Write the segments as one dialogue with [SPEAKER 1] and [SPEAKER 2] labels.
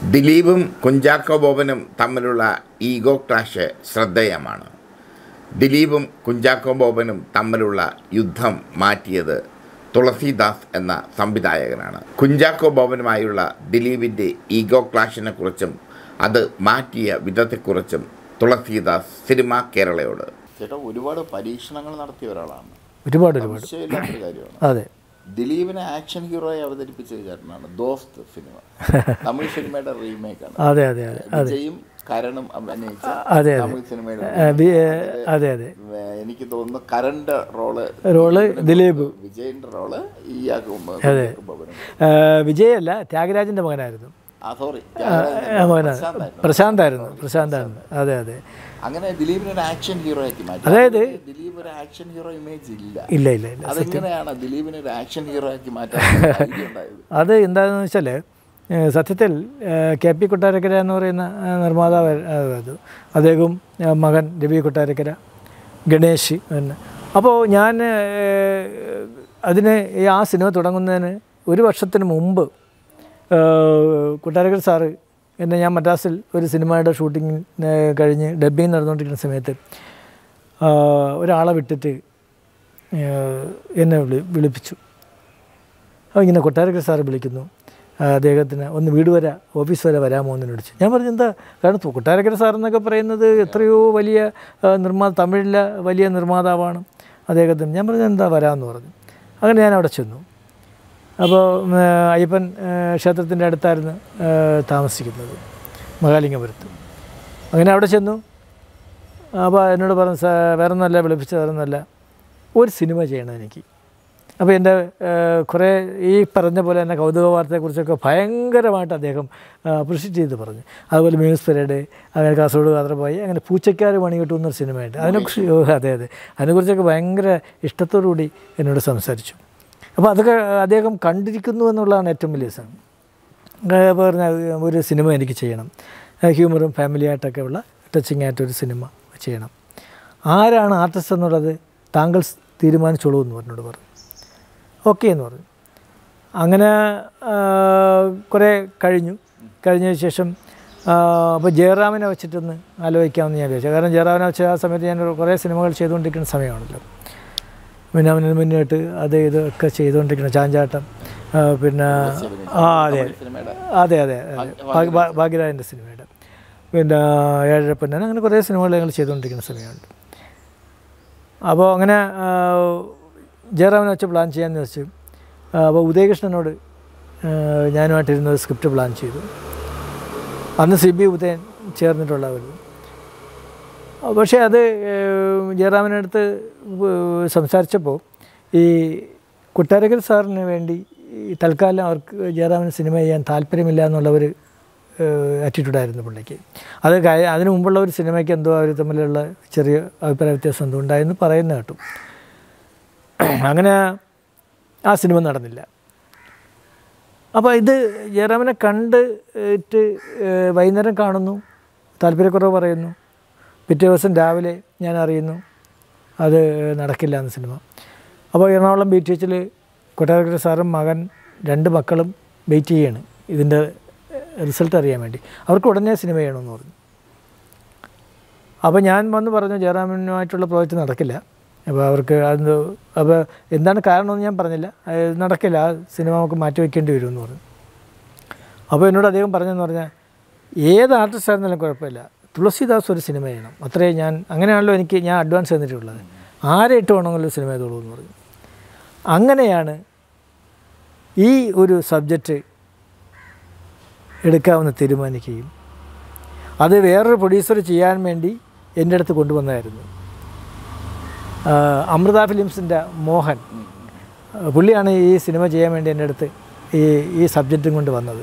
[SPEAKER 1] ദിലീപും കുഞ്ചാക്കോ ബോബനും തമ്മിലുള്ള ഈഗോ ക്ലാഷ് ശ്രദ്ധേയമാണ് ദിലീപും കുഞ്ചാക്കോ ബോബനും തമ്മിലുള്ള യുദ്ധം മാറ്റിയത് തുളസീദാസ് എന്ന സംവിധായകനാണ് കുഞ്ചാക്കോ ബോബനുമായുള്ള ദിലീപിൻ്റെ ഈഗോ ക്ലാഷിനെ കുറിച്ചും അത് മാറ്റിയ വിധത്തെക്കുറിച്ചും തുളസീദാസ് സിനിമ കേരളയോട്
[SPEAKER 2] ചേട്ടാ ഒരുപാട് പരീക്ഷണങ്ങൾ നടത്തിയ ഒരാളാണ്
[SPEAKER 3] ഒരുപാട് ഒരുപാട്
[SPEAKER 2] സംശയമില്ലാത്തൊരു കാര്യമാണ്
[SPEAKER 3] അതെ
[SPEAKER 2] ദിലീപിനെ ആക്ഷൻ ഹീറോയെ അവതരിപ്പിച്ച ചേട്ടനാണ് ദോസ്ത് സിനിമ തമിഴ് സിനിമയുടെ റീമേക്കാണ്
[SPEAKER 3] അതെ അതെ അതെ
[SPEAKER 2] വിജയും കരണും അഭിനയിച്ച
[SPEAKER 3] അതെ അതെ
[SPEAKER 2] തമിഴ് സിനിമയുടെ
[SPEAKER 3] ആ, വി- ഏ, അതെ അതെ
[SPEAKER 2] ഏർ എനിക്ക് തോന്നുന്നു കരണ്ട് റോള്
[SPEAKER 3] റോള് ദിലീപ്
[SPEAKER 2] വിജയന്റെ റോള് ഈ ബോബനും
[SPEAKER 3] ആ, വിജയല്ല ത്യാഗരാജൻ്റെ മകനായിരുന്നു
[SPEAKER 2] ആ സോറി
[SPEAKER 3] ആ, മകനാണ് പ്രശാന്തായിരുന്നു പ്രശാന്തായിരുന്നു അതെ അതെ
[SPEAKER 2] അങ്ങനെ ദിലീപിനെ ഒരു ആക്ഷൻ ഹീറോ ആക്കി മാറ്റി
[SPEAKER 3] അതായത്
[SPEAKER 2] ദിലീപ് ഒരു ആക്ഷൻ ഹീറോ ഇമേജ് ഇല്ല
[SPEAKER 3] ഇല്ല ഇല്ല ഇല്ല
[SPEAKER 2] അതെങ്ങനെയാണ് ദിലീപിനെ ഒരു ആക്ഷൻ ഹീറോ ആക്കി മാറ്റാൻ idea ഉണ്ടായത്
[SPEAKER 3] അത് എന്താണെന്ന് വെച്ചാൽ ഏഹ്, സത്യത്തിൽ ഏഹ്, കെ പി കൊട്ടാരക്കര എന്ന് പറയുന്ന ഏഹ്, നിർമ്മാതാവ് അത് അദ്ദേഹവും ഏഹ്, മകൻ രവി കൊട്ടാരക്കര ഗണേഷ് പിന്നെ അപ്പോൾ ഞാൻ ഏഹ്, അതിന് ഈ ആ സിനിമ തുടങ്ങുന്നതിന് ഒരു വർഷത്തിന് മുമ്പ് ഏഹ്, കൊട്ടാരക്കര സാറ് എന്നെ ഞാൻ മദ്രാസിൽ ഒരു സിനിമയുടെ ഷൂട്ടിംഗ് കഴിഞ്ഞ് ഡബ്ബിങ് നടന്നുകൊണ്ടിരിക്കുന്ന സമയത്ത് ആ, ഒരാളെ വിട്ടിട്ട് ഏഹ്, എന്നെ വിളി വിളിപ്പിച്ചു അപ്പോൾ ഇങ്ങനെ കൊട്ടാരക്കര സാറ് വിളിക്കുന്നു ആ, അദ്ദേഹത്തിന് ഒന്ന് വീട് വരെ ഓഫീസ് വരെ വരാമോ എന്ന് വിളിച്ചു ഞാൻ പറഞ്ഞു എന്താ കാരണം തു- കൊട്ടാരക്കര സാർ എന്നൊക്കെ പറയുന്നത് എത്രയോ വലിയ ആ, നിർമ്മാ തമിഴിലെ വലിയ നിർമ്മാതാവാണ് അദ്ദേഹത്തിന് ഞാൻ പറഞ്ഞു എന്താ വരാമെന്ന് പറഞ്ഞു അങ്ങനെ ഞാൻ അവിടെ ചെന്നു അപ്പോൾ ഉം, അയ്യപ്പൻ ക്ഷേത്രത്തിൻ്റെ അടുത്തായിരുന്നു ആ, താമസിക്കുന്നത് മഹാലിംഗപുരത്ത് അങ്ങനെ അവിടെ ചെന്നു അപ്പോൾ എന്നോട് പറഞ്ഞു സാർ വേറെ ഒന്നല്ല വിളിപ്പിച്ച വേറെ ഒന്നല്ല ഒരു സിനിമ ചെയ്യണം എനിക്ക് അപ്പോൾ എൻ്റെ കുറേ ഈ പറഞ്ഞ പോലെ തന്നെ കൗതുക വാർത്തയെക്കുറിച്ചൊക്കെ ഭയങ്കരമായിട്ട് അദ്ദേഹം അപ്രിഷ്യേറ്റ് ചെയ്ത് പറഞ്ഞു അതുപോലെ മ്യൂസ് പരേഡ് അങ്ങനെ കാസർഗോഡ് കാതറപ്പായി അങ്ങനെ പൂച്ചക്കാർ പണി കിട്ടുന്നൊരു സിനിമയുണ്ട് അതിനെക്കുറിച്ച് ഓ, അതെ അതെ അതിനെക്കുറിച്ചൊക്കെ ഭയങ്കര ഇഷ്ടത്തോടു കൂടി എന്നോട് സംസാരിച്ചു അപ്പോൾ അതൊക്കെ അദ്ദേഹം കണ്ടിരിക്കുന്നു എന്നുള്ളതാണ് ഏറ്റവും വലിയ സാധനം ഏഹ് പറഞ്ഞ ഒരു സിനിമ എനിക്ക് ചെയ്യണം ഏഹ് ഹ്യൂമറും ഫാമിലിയായിട്ടൊക്കെ ഉള്ള ടച്ചിങ് ആയിട്ടൊരു സിനിമ ചെയ്യണം ആരാണ് ആർട്ടിസ്റ്റ് എന്നുള്ളത് താങ്കൾ സ് തീരുമാനിച്ചോളൂ എന്ന് പറഞ്ഞോട് പറഞ്ഞു ഓക്കെ എന്ന് പറഞ്ഞു അങ്ങനെ കുറേ കഴിഞ്ഞു കഴിഞ്ഞതിന് ശേഷം അപ്പോൾ ജയറാമിനെ വെച്ചിട്ടൊന്ന് ആലോചിക്കാമെന്ന് ഞാൻ വിചാരിച്ചു കാരണം ജയറാമിനെ വെച്ച് ആ സമയത്ത് ഞാൻ കുറേ സിനിമകൾ ചെയ്തുകൊണ്ടിരിക്കുന്ന സമയമാണല്ലോ പിന്നെ അവന് മുന്നോട്ട് അത് ഇതൊക്കെ ചെയ്തുകൊണ്ടിരിക്കണം ചാഞ്ചാട്ടം ആ, പിന്നെ ആ അതെ
[SPEAKER 2] സിനിമയുടെ
[SPEAKER 3] അതെ അതെ അതെ ഭാഗ്യ- ഭാ- ഭാഗ്യരാജൻ്റെ സിനിമയുടെ പിന്നെ ഏഴരപ്പന്നൻ അങ്ങനെ കുറേ സിനിമകൾ ഞങ്ങൾ ചെയ്തുകൊണ്ടിരിക്കുന്ന സമയമുണ്ട് അപ്പോൾ അങ്ങനെ ആ, ജയറാമിനെ വെച്ച് പ്ലാൻ ചെയ്യാമെന്ന് വെച്ചു ആ, അപ്പോൾ ഉദയകൃഷ്ണനോട് ആ, ഞാനുമായിട്ടിരുന്ന് ഒരു സ്ക്രിപ്റ്റ് പ്ലാൻ ചെയ്തു അന്ന് സി ബി ഉദയൻ ചേർന്നിട്ടുള്ളവരുന്നു പക്ഷേ അത് ഏഹ്, ജയറാമിൻ്റെ അടുത്ത് ഏഹ്, സംസാരിച്ചപ്പോൾ ഈ കൊട്ടാരക്കൽ സാറിന് വേണ്ടി ഈ തൽക്കാലം അവർക്ക് ജയറാമിന് സിനിമ ചെയ്യാൻ താല്പര്യമില്ല എന്നുള്ള ഒരു ആറ്റിറ്റ്യൂഡായിരുന്നു പുള്ളിക്ക് അത് കഴി- അതിന് മുമ്പുള്ള ഒരു സിനിമയ്ക്ക് എന്തോ അവർ തമ്മിലുള്ള ചെറിയ അഭിപ്രായ വ്യത്യാസം എന്തോ ഉണ്ടായെന്ന് പറയുന്ന കേട്ടു അങ്ങനെ ആ സിനിമ നടന്നില്ല അപ്പോൾ ഇത് ജയറാമിനെ കണ്ട് ഇട്ട് ഏഹ്, വൈകുന്നേരം കാണുന്നു താല്പര്യക്കുറവ് പറയുന്നു പിറ്റേ ദിവസം രാവിലെ ഞാൻ അറിയുന്നു അത് നടക്കില്ല എന്ന സിനിമ അപ്പോൾ എറണാകുളം ബി ടി എച്ചിൽ കൊട്ടാരക്കര സാറും മകൻ രണ്ട് മക്കളും വെയിറ്റ് ചെയ്യാണ് ഇതിൻ്റെ റിസൾട്ട് അറിയാൻ വേണ്ടി അവർക്ക് ഉടനെ സിനിമ ചെയ്യണമെന്ന് പറഞ്ഞു അപ്പോൾ ഞാൻ വന്ന് പറഞ്ഞു ജയറാമനുമായിട്ടുള്ള പ്രോജക്റ്റ് നടക്കില്ല അപ്പോൾ അവർക്ക് അത് അപ്പോൾ എന്താണ് കാരണമെന്ന് ഞാൻ പറഞ്ഞില്ല അത് നടക്കില്ല ആ സിനിമ നമുക്ക് മാറ്റി വയ്ക്കേണ്ടി വരുമെന്ന് പറഞ്ഞു അപ്പോൾ എന്നോട് അദ്ദേഹം പറഞ്ഞെന്ന് പറഞ്ഞാൽ ഏത് ആർട്ടിസ്റ്റ് ആയിരുന്നാലും കുഴപ്പമില്ല തുളസിദാസ് ഒരു സിനിമ ചെയ്യണം അത്രേ ഞാൻ അങ്ങനെയാണല്ലോ എനിക്ക് ഞാൻ അഡ്വാൻസ് തന്നിട്ടുള്ളത് ആരെ ഇട്ട് വേണമെങ്കിലും സിനിമ ചെയ്തോളൂ എന്ന് പറഞ്ഞു അങ്ങനെയാണ് ഈ ഒരു സബ്ജക്റ്റ് എടുക്കാമെന്ന് തീരുമാനിക്കുകയും അത് വേറൊരു പ്രൊഡ്യൂസർ ചെയ്യാൻ വേണ്ടി എൻ്റെ അടുത്ത് കൊണ്ടുവന്നായിരുന്നു ആ, അമൃത ഫിലിംസിൻ്റെ മോഹൻ ആ, പുള്ളിയാണ് ഈ സിനിമ ചെയ്യാൻ വേണ്ടി എൻ്റെ അടുത്ത് ഈ ഈ സബ്ജക്റ്റും കൊണ്ട് വന്നത്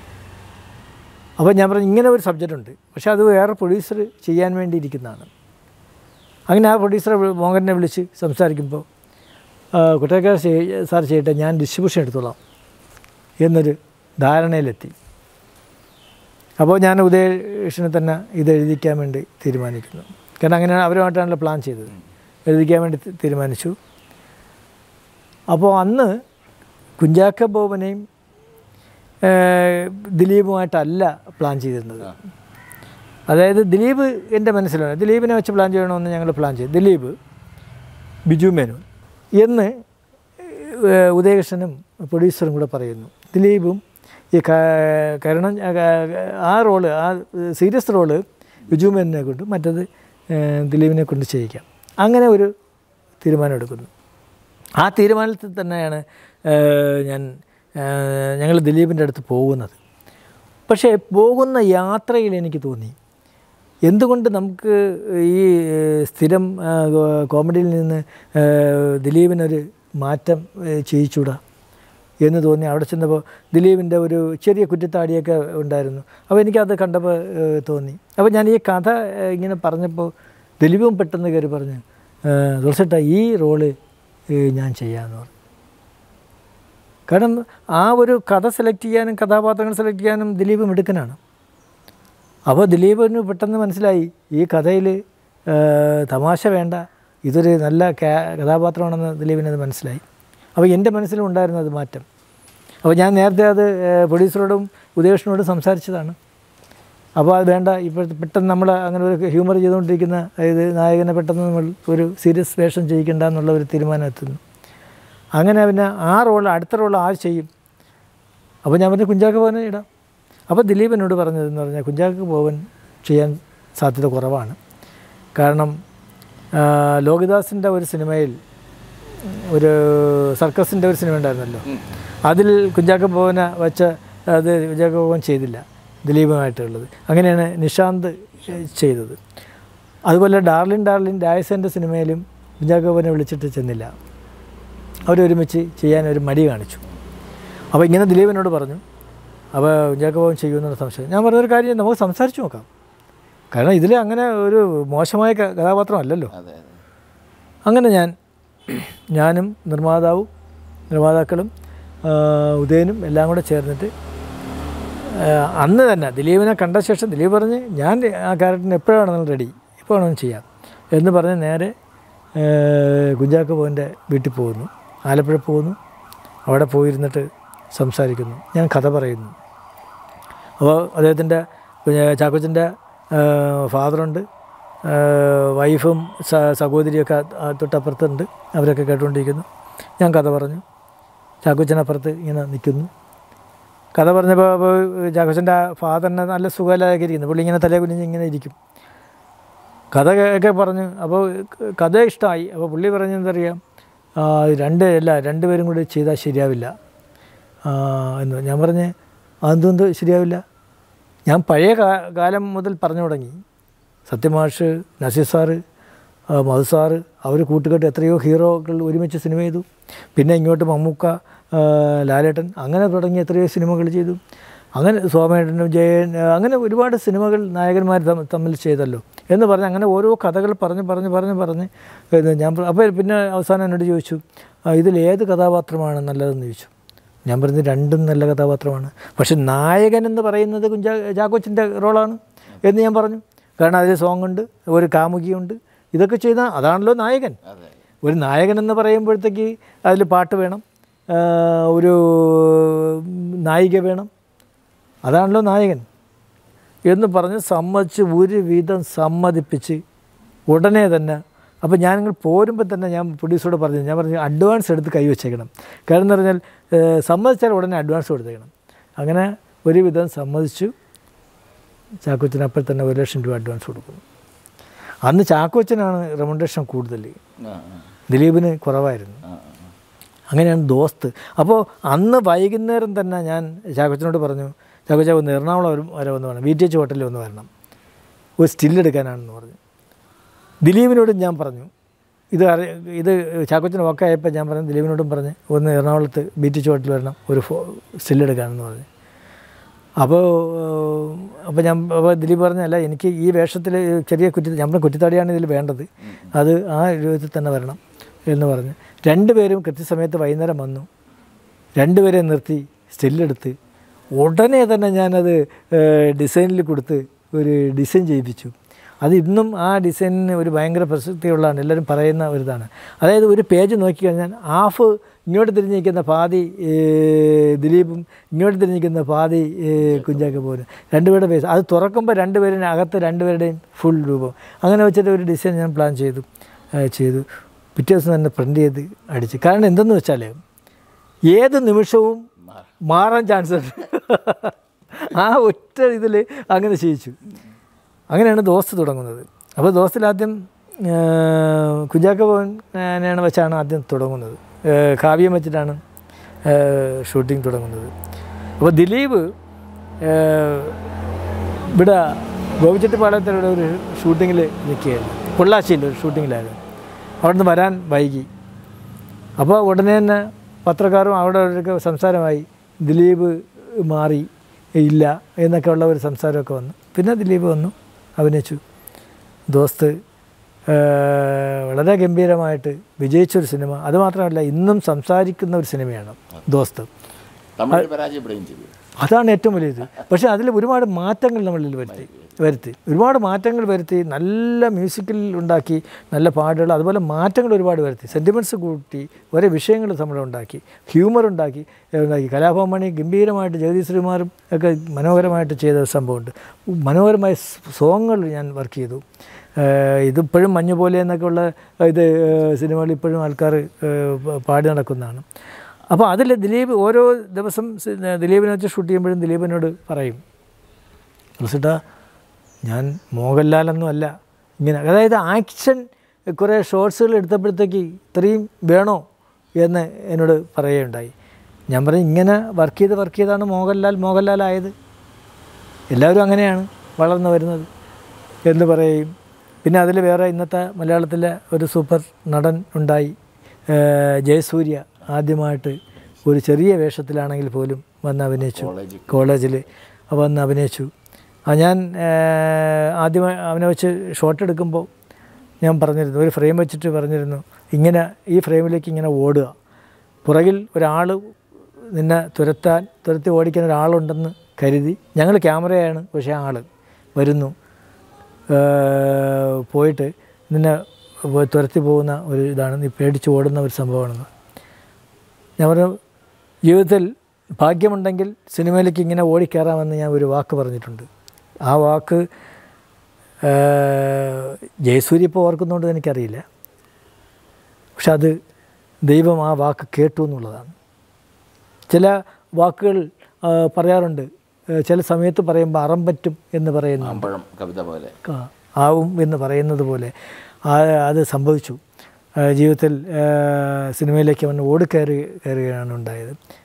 [SPEAKER 3] അപ്പോൾ ഞാൻ പറഞ്ഞു ഇങ്ങനെ ഒരു സബ്ജക്റ്റ് ഉണ്ട് പക്ഷേ അത് വേറെ പ്രൊഡ്യൂസർ ചെയ്യാൻ വേണ്ടി ഇരിക്കുന്നതാണ് അങ്ങനെ ആ പ്രൊഡ്യൂസറെ വി- മോഹനെ വിളിച്ച് സംസാരിക്കുമ്പോൾ കുട്ടേക്കാർ സാർ ചെയ്യട്ടെ ഞാൻ ഡിസ്ട്രിബ്യൂഷൻ എടുത്തോളാം എന്നൊരു ധാരണയിലെത്തി അപ്പോൾ ഞാൻ ഉദയകൃഷ്ണനെ തന്നെ ഇത് എഴുതിക്കാൻ വേണ്ടി തീരുമാനിക്കുന്നു കാരണം അങ്ങനെയാണ് അവരുമായിട്ടാണല്ലോ പ്ലാൻ ചെയ്തത് എഴുതിക്കാൻ വേണ്ടി തി- തീരുമാനിച്ചു അപ്പോൾ അന്ന് കുഞ്ചാക്ക ബോബനെയും ഏഹ്, ദിലീപുമായിട്ടല്ല പ്ലാൻ ചെയ്തിരുന്നത് അതായത് ദിലീപ് എൻ്റെ മനസ്സിലാണ് ദിലീപിനെ വെച്ച് പ്ലാൻ ചെയ്യണമെന്ന് ഞങ്ങൾ പ്ലാൻ ചെയ്തു ദിലീപ് ബിജു മേനോൻ എന്ന് ഏഹ്, ഉദയകൃഷ്ണനും പ്രൊഡ്യൂസറും കൂടെ പറയുന്നു ദിലീപും ഈ ക- കരണം ആ റോള് ആ സീരിയസ് റോള് ബിജു മേനോനെ കൊണ്ട് മറ്റത് ഏഹ്, ദിലീപിനെ കൊണ്ട് ചെയ്യിക്കാം അങ്ങനെ ഒരു തീരുമാനം എടുക്കുന്നു ആ തീരുമാനത്തിൽ തന്നെയാണ് ഏഹ്, ഞാൻ ഞങ്ങൾ ദിലീപിൻ്റെ അടുത്ത് പോകുന്നത് പക്ഷേ പോകുന്ന യാത്രയിൽ എനിക്ക് തോന്നി എന്തുകൊണ്ട് നമുക്ക് ഈ ഏഹ്, സ്ഥിരം ഏഹ്, കോ- കോമഡിയിൽ നിന്ന് ഏഹ്, ദിലീപിനൊരു മാറ്റം ഏഹ്, ചെയ്യിച്ചൂടാ എന്ന് തോന്നി അവിടെ ചെന്നപ്പോൾ ദിലീപിൻ്റെ ഒരു ചെറിയ കുറ്റിത്താടിയൊക്കെ ഉണ്ടായിരുന്നു അപ്പോൾ എനിക്കത് കണ്ടപ്പോൾ ഏഹ്, തോന്നി അപ്പോൾ ഞാൻ ഈ കഥ ഏഹ്, ഇങ്ങനെ പറഞ്ഞപ്പോൾ ദിലീപും പെട്ടെന്ന് കയറി പറഞ്ഞു തുളസിട്ട ഈ റോള് ഏഹ്, ഞാൻ ചെയ്യാമെന്ന് പറഞ്ഞു കാരണം ആ ഒരു കഥ സെലക്ട് ചെയ്യാനും കഥാപാത്രങ്ങൾ സെലക്ട് ചെയ്യാനും ദിലീപ് മിടുക്കനാണ് അപ്പോൾ ദിലീപിന് പെട്ടെന്ന് മനസ്സിലായി ഈ കഥയിൽ തമാശ വേണ്ട ഇതൊരു നല്ല കാ- കഥാപാത്രമാണെന്ന് ദിലീപിനത് മനസ്സിലായി അപ്പോൾ എൻ്റെ മനസ്സിലും ഉണ്ടായിരുന്നു അത് മാറ്റം അപ്പോൾ ഞാൻ നേരത്തെ അത് ഏഹ്, പ്രൊഡ്യൂസറോടും ഉദയകൃഷ്ണനോടും സംസാരിച്ചതാണ് അപ്പോൾ അത് വേണ്ട ഇപ്പോഴത്തെ പെട്ടെന്ന് നമ്മൾ അങ്ങനെ ഒരു ഹ്യൂമർ ചെയ്തുകൊണ്ടിരിക്കുന്ന ഇത് നായകനെ പെട്ടെന്ന് നമ്മൾ ഒരു സീരിയസ് വേഷം ചെയ്യിക്കണ്ട എന്നുള്ള ഒരു തീരുമാനം എത്തുന്നു അങ്ങനെ പിന്നെ ആ റോൾ അടുത്ത റോൾ ആര് ചെയ്യും അപ്പോൾ ഞാൻ പറഞ്ഞു കുഞ്ചാക്ക പോവനെ ഇടാം അപ്പോൾ ദിലീപ് എന്നോട് പറഞ്ഞതെന്ന് പറഞ്ഞാൽ കുഞ്ചാക്ക പോവൻ ചെയ്യാൻ സാധ്യത കുറവാണ് കാരണം ആ, ലോകിദാസിൻ്റെ ഒരു സിനിമയിൽ ഒരു സർക്കസിൻ്റെ ഒരു സിനിമ ഉണ്ടായിരുന്നല്ലോ അതിൽ കുഞ്ചാക്ക പോവനെ വെച്ച അത് കുഞ്ചാക്ക പോവൻ ചെയ്തില്ല ദിലീപുമായിട്ടുള്ളത് അങ്ങനെയാണ് നിഷാന്ത് ചെയ്തത് അതുപോലെ ഡാർലിൻ ഡാർലിൻ ഡായസൻ്റെ സിനിമയിലും കുഞ്ചാക്ക പോവനെ വിളിച്ചിട്ട് ചെന്നില്ല അവരൊരുമിച്ച് ചെയ്യാൻ ഒരു മടി കാണിച്ചു അപ്പോൾ ഇങ്ങനെ ദിലീപിനോട് പറഞ്ഞു അപ്പോൾ കുഞ്ചാക്കോവൻ ചെയ്യുമെന്നുള്ള സംശയം ഞാൻ പറഞ്ഞൊരു കാര്യം നമുക്ക് സംസാരിച്ച് നോക്കാം കാരണം ഇതിൽ അങ്ങനെ ഒരു മോശമായ ക- കഥാപാത്രമല്ലല്ലോ
[SPEAKER 2] അതെ അതെ
[SPEAKER 3] അങ്ങനെ ഞാൻ ഞാനും നിർമ്മാതാവും നിർമ്മാതാക്കളും ആ, ഉദയനും എല്ലാം കൂടെ ചേർന്നിട്ട് ആ, അന്ന് തന്നെ ദിലീപിനെ കണ്ട ശേഷം ദിലീപ് പറഞ്ഞ് ഞാൻ ആ ക്യാരക്ടറിന് എപ്പോഴാണെന്നുള്ള റെഡി ഇപ്പോൾ വേണമെന്ന് ചെയ്യാം എന്ന് പറഞ്ഞ് നേരെ ആ, കുഞ്ചാക്കോ പോൻ്റെ വീട്ടിൽ പോകുന്നു ആലപ്പുഴ പോകുന്നു അവിടെ പോയിരുന്നിട്ട് സംസാരിക്കുന്നു ഞാൻ കഥ പറയുന്നു അപ്പോൾ അദ്ദേഹത്തിൻ്റെ ചാക്കോച്ചൻ്റെ ഫാദറുണ്ട് വൈഫും സ- സഹോദരിയൊക്കെ ആ തൊട്ടപ്പുറത്തുണ്ട് അവരൊക്കെ കേട്ടുകൊണ്ടിരിക്കുന്നു ഞാൻ കഥ പറഞ്ഞു ചാക്കോച്ചനപ്പുറത്ത് ഇങ്ങനെ നിൽക്കുന്നു കഥ പറഞ്ഞപ്പോൾ അപ്പോൾ ചാക്കോച്ചൻ്റെ ഫാദറിനെ നല്ല സുഖമില്ലാതെ ഇരിക്കുന്നു പുള്ളി ഇങ്ങനെ തലേ കുനിഞ്ഞ് ഇങ്ങനെ ഇരിക്കും കഥ ഒക്കെ പറഞ്ഞു അപ്പോൾ കഥ ഇഷ്ടമായി അപ്പോൾ പുള്ളി പറഞ്ഞ എന്തറിയാം ആ, രണ്ട് അല്ല രണ്ടുപേരും കൂടി ചെയ്താൽ ശരിയാവില്ല ആ, എന്ന് ഞാൻ പറഞ്ഞ് അതെന്തുകൊണ്ട് ശരിയാവില്ല ഞാൻ പഴയ കാ- കാലം മുതൽ പറഞ്ഞു തുടങ്ങി സത്യമാഷ് നസീർ സാറ് ആ, മധു സാറ് അവർ കൂട്ടുകെട്ട് എത്രയോ ഹീറോകൾ ഒരുമിച്ച് സിനിമ ചെയ്തു പിന്നെ ഇങ്ങോട്ട് മമ്മൂക്ക ആ, ലാലേട്ടൻ അങ്ങനെ തുടങ്ങി എത്രയോ സിനിമകൾ ചെയ്തു അങ്ങനെ സോമേട്ടനും ജയൻ ആ, അങ്ങനെ ഒരുപാട് സിനിമകൾ നായകന്മാർ തമ്മ- തമ്മിൽ ചെയ്തല്ലോ എന്ന് പറഞ്ഞ് അങ്ങനെ ഓരോ കഥകൾ പറഞ്ഞ് പറഞ്ഞ് പറഞ്ഞ് പറഞ്ഞ് ഇത് ഞാൻ പ- അപ്പോൾ പിന്നെ അവസാനം എന്നോട് ചോദിച്ചു "ആ, ഇതിൽ ഏത് കഥാപാത്രമാണ് നല്ലതെന്ന് ചോദിച്ചു ഞാൻ പറഞ്ഞത് രണ്ടും നല്ല കഥാപാത്രമാണ് പക്ഷെ നായകൻ എന്ന് പറയുന്നത് കുഞ്ചാ ചാക്കോച്ചിൻ്റെ റോളാണ് എന്ന് ഞാൻ പറഞ്ഞു കാരണം അതിൽ സോങ് ഉണ്ട് ഒരു കാമുകിയുണ്ട് ഇതൊക്കെ ചെയ്ത അതാണല്ലോ നായകൻ
[SPEAKER 2] അതെ
[SPEAKER 3] ഒരു നായകൻ എന്ന് പറയുമ്പോഴത്തേക്ക് അതിൽ പാട്ട് വേണം ആ, ഒരു നായിക വേണം അതാണല്ലോ നായകൻ എന്ന് പറഞ്ഞ് സമ്മതിച്ച് ഒരു വിധം സമ്മതിപ്പിച്ച് ഉടനെ തന്നെ അപ്പോൾ ഞാനിങ്ങൾ പോരുമ്പോൾ തന്നെ ഞാൻ പ്രൊഡ്യൂസറോട് പറഞ്ഞു ഞാൻ പറഞ്ഞു അഡ്വാൻസ് എടുത്ത് കൈവച്ചേക്കണം കാരണം എന്ന് പറഞ്ഞാൽ ഏഹ്, സമ്മതിച്ചാൽ ഉടനെ അഡ്വാൻസ് കൊടുത്തേക്കണം അങ്ങനെ ഒരുവിധം സമ്മതിച്ചു ചാക്കോച്ചന് അപ്പോൾ തന്നെ ഒരു ലക്ഷം രൂപ അഡ്വാൻസ് കൊടുക്കുന്നു അന്ന് ചാക്കോച്ചനാണ് റെമുണ്ടേഷൻ കൂടുതൽ
[SPEAKER 2] ആ ആ
[SPEAKER 3] ദിലീപിന് കുറവായിരുന്നു
[SPEAKER 2] ആ ആ
[SPEAKER 3] അങ്ങനെയാണ് ദോസ്ത് അപ്പോൾ അന്ന് വൈകുന്നേരം തന്നെ ഞാൻ ചാക്കോച്ചനോട് പറഞ്ഞു ചാക്കോച്ച ഒന്ന് എറണാകുളം വരും വരെ ഒന്ന് വേണം വി ടി എച്ച് ഹോട്ടലിൽ ഒന്ന് വരണം ഒരു സ്റ്റിൽ എടുക്കാനാണെന്ന് പറഞ്ഞു ദിലീപിനോടും ഞാൻ പറഞ്ഞു ഇത് അറി ഇത് ചാക്കോച്ചന് ഒക്കെ ആയപ്പോൾ ഞാൻ പറഞ്ഞു ദിലീപിനോടും പറഞ്ഞ് ഒന്ന് എറണാകുളത്ത് ബി ടി എച്ച് ഹോട്ടലിൽ വരണം ഒരു ഫോ സ്റ്റിൽ എടുക്കാനെന്ന് പറഞ്ഞു അപ്പോൾ അപ്പോൾ ഞാൻ അപ്പോൾ ദിലീപ് പറഞ്ഞല്ല എനിക്ക് ഈ വേഷത്തിൽ ചെറിയ കുറ്റി നമ്മുടെ കുറ്റിത്താടിയാണ് ഇതിൽ വേണ്ടത് അത് ആ രൂപത്തിൽ തന്നെ വരണം എന്ന് പറഞ്ഞു രണ്ടുപേരും കൃത്യസമയത്ത് വൈകുന്നേരം വന്നു രണ്ടുപേരെ നിർത്തി സ്റ്റില്ലെടുത്ത് ഉടനെ തന്നെ ഞാനത് ഡിസൈനിൽ കൊടുത്ത് ഒരു ഡിസൈൻ ചെയ്യിപ്പിച്ചു അത് ഇന്നും ആ ഡിസൈനിന് ഒരു ഭയങ്കര പ്രസക്തിയുള്ളതാണ് എല്ലാവരും പറയുന്ന ഒരു ഇതാണ് അതായത് ഒരു പേജ് നോക്കിക്കഴിഞ്ഞാൽ ഹാഫ് ഇങ്ങോട്ട് തിരിഞ്ഞിരിക്കുന്ന പാതി ഏ, ദിലീപും ഇങ്ങോട്ട് തിരിഞ്ഞിരിക്കുന്ന പാതി ഏ, കുഞ്ചാക്ക പോലും രണ്ടുപേരുടെ ഫേസ് അത് തുറക്കുമ്പോൾ രണ്ടുപേരും അകത്ത് രണ്ടുപേരുടെയും ഫുൾ രൂപം അങ്ങനെ വെച്ചിട്ട് ഒരു ഡിസൈൻ ഞാൻ പ്ലാൻ ചെയ്തു ഏ, ചെയ്തു പിറ്റേ ദിവസം തന്നെ പ്രിൻ്റ് ചെയ്ത് അടിച്ചു കാരണം എന്തെന്ന് വെച്ചാൽ ഏത് നിമിഷവും മാറാൻ ചാൻസ് ഉണ്ട് ആ ഒറ്റ ഇതിൽ അങ്ങനെ ചെയ്യിച്ചു അങ്ങനെയാണ് ദോസ്ത് തുടങ്ങുന്നത് അപ്പോൾ ദോസ്തിൽ ആദ്യം ആ, കുഞ്ചാക്ക ഭവനെയാണ് വെച്ചാണ് ആദ്യം തുടങ്ങുന്നത് ആ, കാവ്യം വെച്ചിട്ടാണ് ഷൂട്ടിംഗ് തുടങ്ങുന്നത് അപ്പോൾ ദിലീപ് ആ, ഇവിടെ ഗോപിച്ചെട്ടിപ്പാളയത്തിലൂടെ ഒരു ഷൂട്ടിങ്ങിൽ നിൽക്കുകയായിരുന്നു പൊള്ളാച്ചിയിൽ ഒരു ഷൂട്ടിങ്ങിലായിരുന്നു അവിടെ നിന്ന് വരാൻ വൈകി അപ്പോൾ ഉടനെ തന്നെ പത്രക്കാരും അവിടെ അവരൊക്കെ സംസാരമായി ദിലീപ് മാറി ഇല്ല എന്നൊക്കെ ഉള്ള ഒരു സംസാരമൊക്കെ വന്നു പിന്നെ ദിലീപ് വന്നു അഭിനയിച്ചു ദോസ്ത് ആ, വളരെ ഗംഭീരമായിട്ട് വിജയിച്ചൊരു സിനിമ അതുമാത്രമല്ല ഇന്നും സംസാരിക്കുന്ന ഒരു സിനിമയാണ് ദോസ്ത്
[SPEAKER 2] തമിഴിൽ പരാജയപ്പെടുകയും ചെയ്തു
[SPEAKER 3] അതാണ് ഏറ്റവും വലിയത് പക്ഷേ അതിൽ ഒരുപാട് മാറ്റങ്ങൾ നമ്മളിൽ വരുത്തി വരുത്തി ഒരുപാട് മാറ്റങ്ങൾ വരുത്തി നല്ല മ്യൂസിക്കിൽ ഉണ്ടാക്കി നല്ല പാട്ടുകൾ അതുപോലെ മാറ്റങ്ങൾ ഒരുപാട് വരുത്തി സെൻറ്റിമെൻറ്റ്സ് കൂട്ടി ഓരോ വിഷയങ്ങൾ നമ്മൾ ഉണ്ടാക്കി ഹ്യൂമർ ഉണ്ടാക്കി ഏ, ഉണ്ടാക്കി കലാഭവൻ മണി ഗംഭീരമായിട്ട് ജഗദീഷ് ശ്രീമാറും ഒക്കെ മനോഹരമായിട്ട് ചെയ്ത ഒരു സംഭവമുണ്ട് മനോഹരമായ സോങ്ങുകൾ ഞാൻ വർക്ക് ചെയ്തു ഏഹ് ഇതിപ്പോഴും മഞ്ഞ് പോലെ എന്നൊക്കെ ഉള്ള ഇത് സിനിമകൾ ഇപ്പോഴും ആൾക്കാർ പാടി നടക്കുന്നതാണ് അപ്പോൾ അതിൽ ദിലീപ് ഓരോ ദിവസം സി- ദിലീപിനെ വെച്ച് ഷൂട്ട് ചെയ്യുമ്പോഴും ദിലീപിനോട് പറയും റസിട്ടാ ഞാൻ മോഹൻലാലൊന്നും അല്ല ഇങ്ങനെ അതായത് ആക്ഷൻ കുറേ ഷോർട്സുകൾ എടുത്തപ്പോഴത്തേക്ക് ഇത്രയും വേണോ എന്ന് എന്നോട് പറയുകയുണ്ടായി ഞാൻ പറയും ഇങ്ങനെ വർക്ക് ചെയ്ത് വർക്ക് ചെയ്താണ് മോഹൻലാൽ മോഹൻലാൽ ആയത് എല്ലാവരും അങ്ങനെയാണ് വളർന്നു വരുന്നത് എന്ന് പറയും പിന്നെ അതിൽ വേറെ ഇന്നത്തെ മലയാളത്തിലെ ഒരു സൂപ്പർ നടൻ ഉണ്ടായി ഏഹ് ജയസൂര്യ ആദ്യമായിട്ട് ഒരു ചെറിയ വേഷത്തിലാണെങ്കിൽ പോലും വന്ന് അഭിനയിച്ചു
[SPEAKER 2] കോളേജിൽ.
[SPEAKER 3] കോളേജിൽ വന്ന് അഭിനയിച്ചു ആ ഞാൻ ഏഹ് ആദ്യമായി അവനെ വെച്ച് ഷോട്ട് എടുക്കുമ്പോൾ ഞാൻ പറഞ്ഞിരുന്നു ഒരു ഫ്രെയിം വെച്ചിട്ട് പറഞ്ഞിരുന്നു ഇങ്ങനെ ഈ ഫ്രെയിമിലേക്ക് ഇങ്ങനെ ഓടുക പുറകിൽ ഒരാൾ നിന്നെ തുരത്താൻ തുരത്തി ഓടിക്കാൻ ഒരാളുണ്ടെന്ന് കരുതി ഞങ്ങൾ ക്യാമറയാണ് പക്ഷേ ആൾ വരുന്നു ഏഹ് പോയിട്ട് നിന്നെ പോ- തുരത്തി പോകുന്ന ഒരു ഇതാണ് നീ പേടിച്ച് ഓടുന്ന ഒരു സംഭവമാണെന്ന് ഞാൻ പറഞ്ഞു ജീവിതത്തിൽ ഭാഗ്യമുണ്ടെങ്കിൽ സിനിമയിലേക്ക് ഇങ്ങനെ ഓടിക്കയറാമെന്ന് ഞാൻ ഒരു വാക്ക് പറഞ്ഞിട്ടുണ്ട് ആ വാക്ക് ഏഹ്, ജയസൂര്യ ഇപ്പോൾ ഓർക്കുന്നതുകൊണ്ട് എനിക്കറിയില്ല പക്ഷെ അത് ദൈവം ആ വാക്ക് കേട്ടു എന്നുള്ളതാണ് ചില വാക്കുകൾ ആ, പറയാറുണ്ട് ഏ, ചില സമയത്ത് പറയുമ്പോൾ അറം പറ്റും എന്ന് പറയുന്നു
[SPEAKER 2] മാമ്പഴം കവിത പോലെ
[SPEAKER 3] ആ- ആവും എന്ന് പറയുന്നത് പോലെ ആ അത് സംഭവിച്ചു ആ, ജീവിതത്തിൽ ആ, സിനിമയിലേക്ക് അവൻ ഓടിക്കയറി കയറുകയാണ് ഉണ്ടായത്